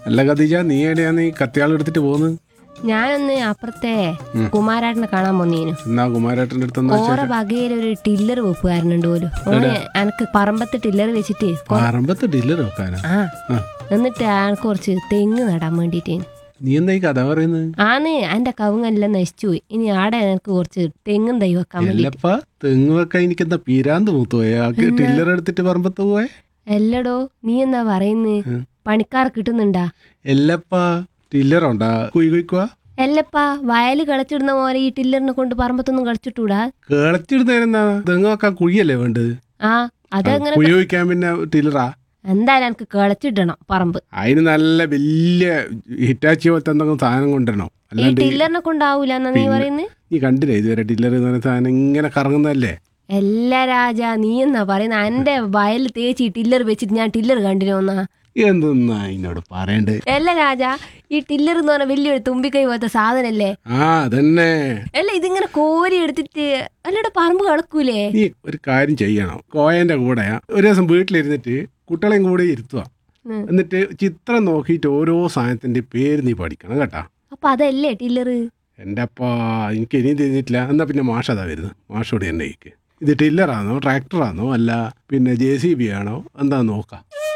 അല്ല ഖദീജ നീ എവിടെയാ നീ കത്തിയാൾ എടുത്തിട്ട് പോന്ന് ഞാനൊന്ന് അപ്പുറത്തെ കുമാരാട്ടനെ കാണാൻ വന്നീനു എന്നാ കുമാരേട്ടൻ്റെ അടുത്തെന്നാ ഓറെ വകയിൽ ഒരു ടില്ലർ വെപ്പുകാരനുണ്ട് പോലും ഓന് എനക്ക് പറമ്പത്ത് ടില്ലർ വെച്ചിട്ട് കൊ- പറമ്പത്ത് ഡില്ലർ വെക്കാനാ ആ ആ. എന്നിട്ട് എനക്ക് കുറച്ച് തെങ്ങ് നടാൻ വേണ്ടിട്ട് നീ എന്താ ഈ കഥ പറയുന്നത് ആന്ന് എന്റെ കവുങ്ങെല്ലാം നശിച്ചു പോയി ഇനി ആടെ എനിക്ക് കുറച്ച് തെങ്ങും തൈ വെക്കാൻ വേണ്ടി എല്ലപ്പ തെങ്ങ് വെക്കാൻ എനിക്ക് എന്താ പീരാന്ത് മൂത്ത് പോയ ആൾക്ക് ടില്ലർ എടുത്തിട്ട് പറമ്പത്ത് പോയെ എല്ലടോ നീ എന്നാ പറയുന്നത് പണിക്കാർ കിട്ടുന്നുണ്ടാ എല്ലപ്പ ടില്ലറുണ്ടാ കുയി കുയിക്കുവാ എല്ലപ്പാ വയല് കളിച്ചിടുന്ന പോലെ ഈ ടില്ലറിനെ കൊണ്ട് പറമ്പത്തൊന്നും കളിച്ചിട്ടൂടാ കേളച്ചിടുന്നതിനെന്താ തെങ്ങ് വെക്കാൻ കുഴിയല്ലേ വേണ്ടത് ആ അതെങ്ങനെ കുഴി വയ്ക്കാൻ പിന്നെ ടില്ലറാ എന്തായാലും എനിക്ക് കളിച്ചിടണം പറമ്പ് അതിന് നല്ല വലിയ ഹിറ്റാച്ചി പോലത്തെ എന്തെങ്കിലും സാധനം കൊണ്ടുവരണം ഈ അല്ലാണ്ട് ഈ- ടില്ലറിനെ കൊണ്ടാവൂല എന്നാ നീ പറയുന്നത് നീ കണ്ടില്ലേ ഇതുവരെ ടില്ലർ എന്ന് പറയുന്ന സാധനം ഇങ്ങനെ കറങ്ങുന്നതല്ലേ എല്ലാ രാജ നീ എന്നാ പറയുന്ന എന്റെ വയൽ തേച്ച് ഈ ടില്ലർ വെച്ചിട്ട് ഞാൻ ടില്ലർ കണ്ടിരുന്നാ എന്തെന്നാ എന്നോട് പറയണ്ടേ അല്ല രാജ ഈ ടില്ലർ എന്ന് പറഞ്ഞ വലിയൊരു തുമ്പിക്കൈ പോലത്തെ സാധനല്ലേ ആ അതന്നെ അല്ല ഇതിങ്ങനെ കോരി എടുത്തിട്ട് അല്ലടെ പറമ്പ് കളക്കൂലേ നീ ഒരു കാര്യം ചെയ്യണം കോയന്റെ കൂടെ ഒരു ദിവസം വീട്ടിലിരുന്നിട്ട് കുട്ടികളെയും കൂടെ ഇരുത്തുക ഉം. എന്നിട്ട് ചിത്രം നോക്കിയിട്ട് ഓരോ സാധനത്തിന്റെ പേര് നീ പഠിക്കണം കേട്ടാ അപ്പൊ അതല്ലേ ടില്ലർ എൻ്റെ അപ്പാ എനിക്ക് ഇനിയും തിരിഞ്ഞിട്ടില്ല എന്നാ പിന്നെ മാഷ അതാ വരുന്നത് മാഷോട് തന്നെ ഇത് ടില്ലറാണോ ട്രാക്ടറാണോ അല്ല പിന്നെ ജെ സി ബി ആണോ എന്താ നോക്കാം